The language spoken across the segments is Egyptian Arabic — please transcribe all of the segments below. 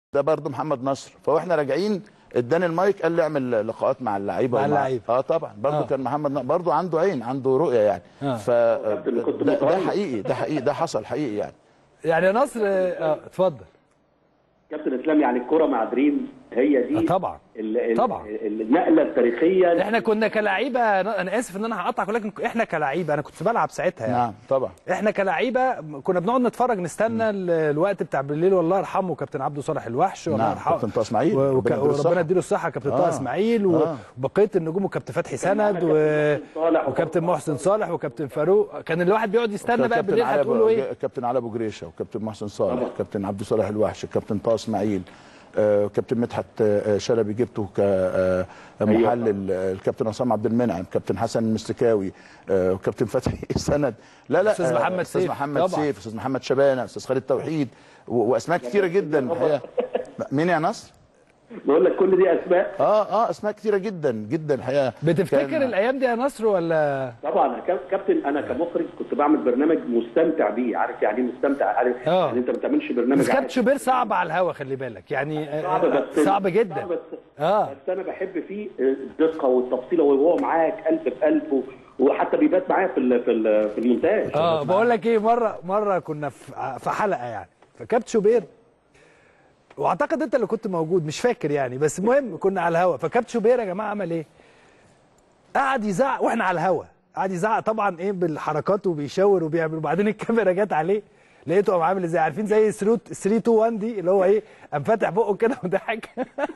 ده برضه محمد نصر فاحنا راجعين اداني المايك قال لي اعمل لقاءات مع اللعيبه مع ومع- اللعيبة. اه طبعا برضه آه. آه. كان محمد ن- برضه عنده عين عنده رؤيه يعني آه. ف كابتن، كنت ده, ده متوقع. حقيقي ده حقيقي ده حصل حقيقي يعني يعني يا نصر اه اتفضل كابتن اسلام يعني الكره مع دريم هي دي آه، طبعا. ال- ال- طبعا. النقله التاريخيه احنا كنا كلعيبه انا اسف ان انا هقطعك ولكن احنا كلعيبه انا كنت بلعب ساعتها يعني نعم طبعا احنا كلعيبه كنا بنقعد نتفرج نستنى ال- الوقت بتاع بالليل والله يرحمه كابتن عبده صالح الوحش والله نعم، يرحمه كابتن طه إسماعيل، و- وك- ربنا يديله الصحة. وربنا يديله الصحه كابتن طه آه. اسماعيل و- آه. وبقيه النجوم وكابتن فتحي سند كابتن و... صالح وكابتن محسن صالح وكابتن فاروق كان الواحد بيقعد يستنى بقى بالليل علي هتقولوا أبو- ايه كابتن علي ابو جريشه وكابتن محسن صالح طبعا. كابتن عبد صالح الوحش كابتن طه اسماعيل آه، كابتن مدحت آه، شلبي جبته كمحلل الكابتن عصام عبد المنعم كابتن حسن المستكاوي آه، وكابتن فتحي سند لا لا أستاذ آه، محمد استاذ سيف، محمد طبعا. سيف استاذ محمد شبانه استاذ خالد توحيد و- واسماء كثيره جدا الحقيقه مين يا نصر؟ بقول لك كل دي اسماء اه اه اسماء كثيره جدا جدا الحقيقه بتفتكر كان- الايام دي يا نصر ولا طبعا كاب- كابتن انا كمخرج كنت بعمل برنامج مستمتع بيه عارف يعني ايه مستمتع عارف آه. يعني انت ما بتعملش برنامج بس كابتن عادي. شوبير صعب على الهوا خلي بالك يعني آه، صعب بس صعب جدا صعب بس اه بس انا بحب فيه الدقه والتفصيله وهو معاك قلب بقلب و- وحتى بيبات معايا في ال- في ال- في المونتاج اه بقول لك ايه مره مره كنا في في حلقه يعني فكابتن شوبير واعتقد انت اللي كنت موجود مش فاكر يعني بس المهم كنا على الهوا فكابتن شوبير يا جماعه عمل ايه؟ قعد يزعق واحنا على الهوا قعد يزعق طبعا ايه بالحركات وبيشاور وبيعمل وبعدين الكاميرا جت عليه لقيته قام عامل ازاي عارفين زي 3 3 2 1 دي اللي هو ايه قام فاتح بقه كده وضحك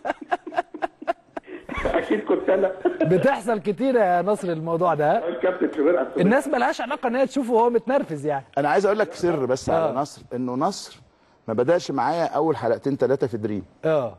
اكيد كنت انا بتحصل كتير يا نصر الموضوع ده ها؟ الكابتن شوبير أسطوري. الناس ملهاش علاقه ان هي تشوفه وهو متنرفز يعني انا عايز اقول لك سر بس آه. على نصر انه نصر ما بداش معايا اول حلقتين ثلاثه في دريم اه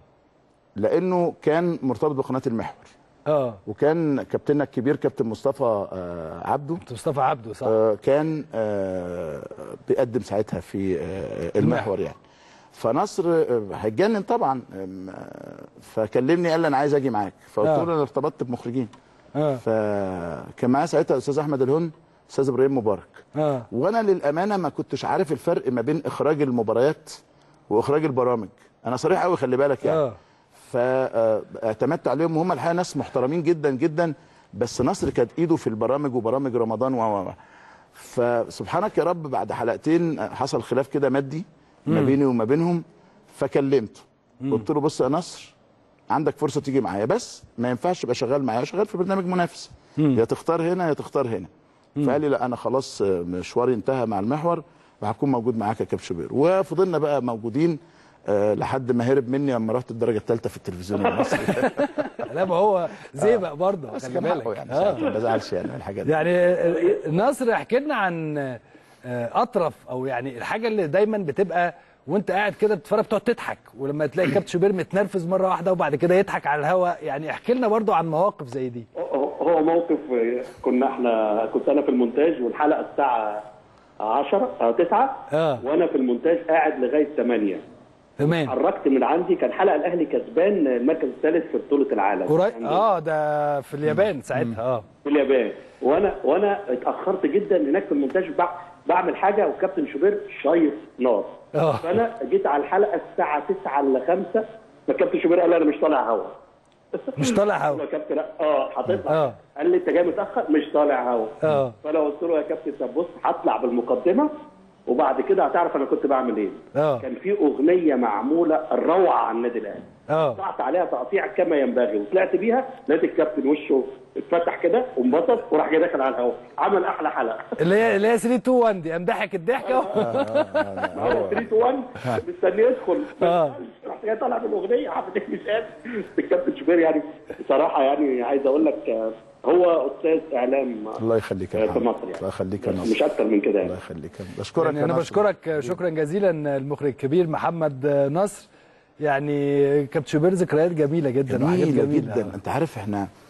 لانه كان مرتبط بقناه المحور اه وكان كابتننا الكبير كابتن مصطفى آه، عبده مصطفى عبده صح آه، كان آه، بيقدم ساعتها في آه، المحور يعني فنصر آه، هيتجنن طبعا آم، آه، فكلمني قال لي انا عايز اجي معاك فقلت آه. له انا ارتبطت بمخرجين اه فكان معايا ساعتها الاستاذ احمد الهن استاذ ابراهيم مبارك اه وانا للامانه ما كنتش عارف الفرق ما بين اخراج المباريات واخراج البرامج انا صريح قوي خلي بالك يعني اه فاعتمدت عليهم وهم الحقيقه ناس محترمين جدا جدا بس نصر كانت ايده في البرامج وبرامج رمضان و و- و. فسبحانك يا رب بعد حلقتين حصل خلاف كده مادي ما بيني وما بينهم فكلمته قلت له بص يا نصر عندك فرصه تيجي معايا بس ما ينفعش تبقى شغال معايا شغال في برنامج منافس يا تختار هنا يا تختار هنا فقال لي لا انا خلاص مشواري انتهى مع المحور وهكون موجود معاك يا كابتن شوبير وفضلنا بقى موجودين آه، لحد ما هرب مني لما رحت الدرجه الثالثه في التلفزيون المصري لا ما هو زيبق برضه بس خلي كان حقه بالك يعني اه ساعتها، ما بزعلش يعني من الحاجات دي يعني آه، نصر احكي لنا عن آه، اطرف او يعني الحاجه اللي دايما بتبقى وانت قاعد كده بتتفرج بتقعد تضحك ولما تلاقي كابتن شوبير متنرفز مره واحده وبعد كده يضحك على الهوا يعني احكي لنا برضه عن مواقف زي دي هو هو موقف كنا احنا كنت انا في المونتاج والحلقه الساعه 10 او 9 آه. وانا في المونتاج قاعد لغايه 8 تمام اتحركت من عندي كان حلقه الاهلي كسبان المركز الثالث في بطوله العالم قريب كان اه ده في اليابان ساعتها اه في اليابان وانا وانا اتاخرت جدا هناك في المونتاج بع- بعمل حاجه وكابتن شوبير شايط نار آه. فانا جيت على الحلقه الساعه 9 الا 5 فكابتن شوبير قال لي انا مش طالع هوا مش طالع قلت له هوا يا كابتن اه هتطلع آه. قال لي انت جاي متاخر مش طالع هوا اه فانا قلت له يا كابتن طب بص هطلع بالمقدمه وبعد كده هتعرف انا كنت بعمل ايه اه كان في اغنيه معموله الروعه عن النادي الاهلي اه قطعت عليها تقطيع كما ينبغي وطلعت بيها لقيت الكابتن وشه اتفتح كده وانبسط وراح جاي داخل على الهواء عمل احلى حلقه اللي هي اللي هي 3 2 1 دي قام ضحك الضحكه ما هو 3 1 مستني يدخل آه. رحت جاي طالع بالاغنيه عمل ايه مش قادر الكابتن شوبير يعني بصراحه يعني عايز اقول لك آه، هو استاذ اعلام الله يخليك يا في محمد مصر يعني الله يخليك يا مش نصر اكتر من كده الله يعني يخليك بشكرك يعني يا انا نصر. بشكرك شكرا جزيلا المخرج الكبير محمد نصر يعني كابتن شوبير ذكريات جميله جدا وحاجات جميلة جميله جدا انت عارف احنا